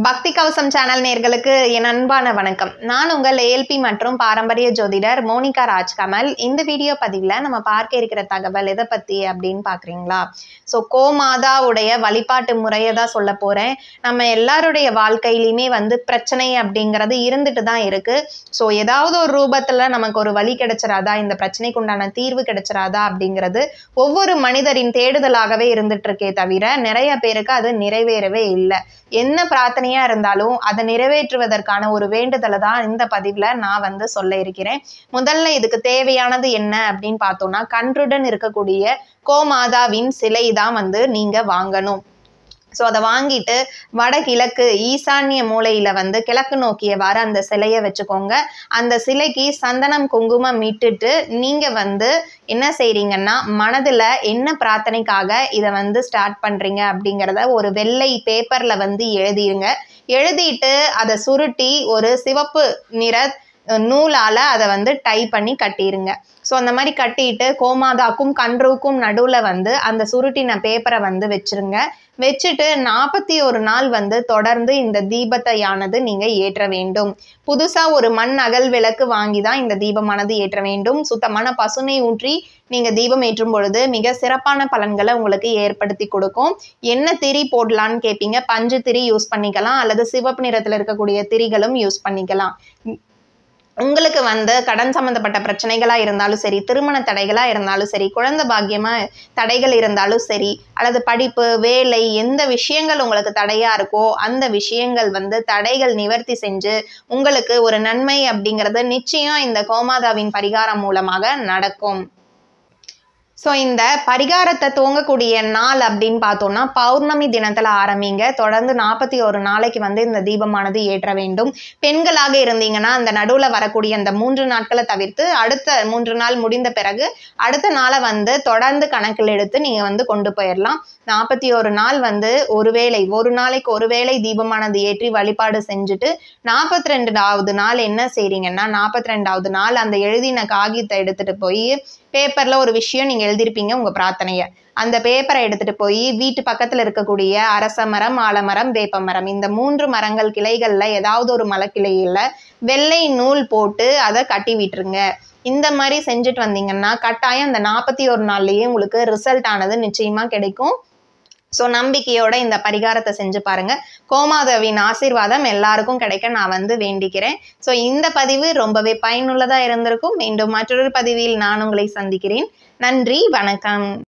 பக்தி கவசம் சேனல் நேர்களுக்கு என் அன்பான வணக்கம் நான் உங்கள் ஏஎல்பி மற்றும் பாரம்பரிய ஜோதிடர் மோனிகா ராஜ்கமல் இந்த வீடியோ பதிவில் நம்ம பார்க்க இருக்கிற தகவல் எதை பற்றி அப்படின்னு பார்க்குறீங்களா ஸோ கோமாதாவுடைய வழிபாட்டு முறையை தான் சொல்ல போகிறேன் நம்ம எல்லாருடைய வாழ்க்கையிலையுமே வந்து பிரச்சனை அப்படிங்கிறது இருந்துட்டு தான் இருக்குது ஸோ ஏதாவது ஒரு ரூபத்தில் நமக்கு ஒரு வழி கிடைச்சிராதா இந்த பிரச்சனைக்கு உண்டான தீர்வு கிடைச்சிராதா அப்படிங்கிறது ஒவ்வொரு மனிதரின் தேடுதலாகவே இருந்துட்டு இருக்கே தவிர நிறைய பேருக்கு அது நிறைவேறவே இல்லை என்ன பிரார்த்தனையா இருந்தாலும் அதை நிறைவேற்றுவதற்கான ஒரு வேண்டுதலை தான் இந்த பதிவுல நான் வந்து சொல்ல இருக்கிறேன் முதல்ல இதுக்கு தேவையானது என்ன அப்படின்னு பார்த்தோம்னா கன்றுடன் இருக்கக்கூடிய கோமாதாவின் சிலை தான் வந்து நீங்க வாங்கணும் ஸோ அதை வாங்கிட்டு வடகிழக்கு ஈசான்ய மூலையில வந்து கிழக்கு நோக்கியவாறு அந்த சிலையை வச்சுக்கோங்க அந்த சிலைக்கு சந்தனம் குங்குமம் இட்டுட்டு நீங்க வந்து என்ன செய்றீங்கன்னா மனதுல என்ன பிரார்த்தனைக்காக இதை வந்து ஸ்டார்ட் பண்றீங்க அப்படிங்கிறத ஒரு வெள்ளை பேப்பர்ல வந்து எழுதிருங்க எழுதிட்டு அதை சுருட்டி ஒரு சிவப்பு நிற நூலால் அதை வந்து டை பண்ணி கட்டிடுங்க ஸோ அந்த மாதிரி கட்டிட்டு கோமாதாக்கும் கன்றுக்கும் நடுவில் வந்து அந்த சுருட்டின பேப்பரை வந்து வச்சிருங்க வச்சுட்டு நாற்பத்தி ஒரு நாள் வந்து தொடர்ந்து இந்த தீபத்தையானது நீங்கள் ஏற்ற வேண்டும் புதுசாக ஒரு மண் அகல் விளக்கு வாங்கி தான் இந்த தீபமானது ஏற்ற வேண்டும் சுத்தமான பசுனை ஊற்றி நீங்கள் தீபம் ஏற்றும் பொழுது மிக சிறப்பான பலன்களை உங்களுக்கு ஏற்படுத்தி கொடுக்கும் என்ன திரி போடலான்னு கேட்பீங்க பஞ்சு திரி யூஸ் பண்ணிக்கலாம் அல்லது சிவப்பு நிறத்தில் இருக்கக்கூடிய திரிகளும் யூஸ் பண்ணிக்கலாம் உங்களுக்கு வந்து கடன் சம்மந்தப்பட்ட பிரச்சனைகளாக இருந்தாலும் சரி திருமண தடைகளாக இருந்தாலும் சரி குழந்தை பாக்கியமாக தடைகள் இருந்தாலும் சரி அல்லது படிப்பு வேலை எந்த விஷயங்கள் உங்களுக்கு தடையாக இருக்கோ அந்த விஷயங்கள் வந்து தடைகள் நிவர்த்தி செஞ்சு உங்களுக்கு ஒரு நன்மை அப்படிங்கிறது நிச்சயம் இந்த கோமாதாவின் பரிகாரம் மூலமாக நடக்கும் ஸோ இந்த பரிகாரத்தை துவங்கக்கூடிய நாள் அப்படின்னு பார்த்தோம்னா பௌர்ணமி தினத்தில் ஆரம்பிங்க தொடர்ந்து நாற்பத்தி ஒரு நாளைக்கு வந்து இந்த தீபமானது ஏற்ற வேண்டும் பெண்களாக இருந்தீங்கன்னா அந்த நடுவில் வரக்கூடிய அந்த மூன்று நாட்களை தவிர்த்து அடுத்த மூன்று நாள் முடிந்த பிறகு அடுத்த நாளை வந்து தொடர்ந்து கணக்கில் எடுத்து நீங்கள் வந்து கொண்டு போயிடலாம் நாற்பத்தி ஒரு நாள் வந்து ஒரு வேளை ஒரு நாளைக்கு ஒரு வேளை தீபமானது ஏற்றி வழிபாடு செஞ்சுட்டு நாற்பத்தி ரெண்டாவது நாள் என்ன செய்றீங்கன்னா நாற்பத்தி ரெண்டாவது நாள் அந்த எழுதின காகிதத்தை எடுத்துட்டு போய் பேப்பர்ல ஒரு விஷயம் நீங்க எழுதிருப்பீங்க உங்க பிரார்த்தனைய அந்த பேப்பரை எடுத்துட்டு போய் வீட்டு பக்கத்துல இருக்கக்கூடிய அரச மரம் ஆலமரம் வேப்ப மரம் இந்த மூன்று மரங்கள் கிளைகள்ல ஏதாவது ஒரு மலக்கிளையில வெள்ளை நூல் போட்டு அதை கட்டி விட்டுருங்க இந்த மாதிரி செஞ்சுட்டு வந்தீங்கன்னா கட்டாயம் அந்த நாற்பத்தி ஒரு நாள்லயே உங்களுக்கு ரிசல்ட் ஆனது நிச்சயமா கிடைக்கும் ஸோ நம்பிக்கையோட இந்த பரிகாரத்தை செஞ்சு பாருங்க கோமாதவின் ஆசீர்வாதம் எல்லாருக்கும் கிடைக்க நான் வந்து வேண்டிக்கிறேன் ஸோ இந்த பதிவு ரொம்பவே பயனுள்ளதா இருந்திருக்கும் மீண்டும் மற்றொரு பதிவில் நான் உங்களை சந்திக்கிறேன் நன்றி வணக்கம்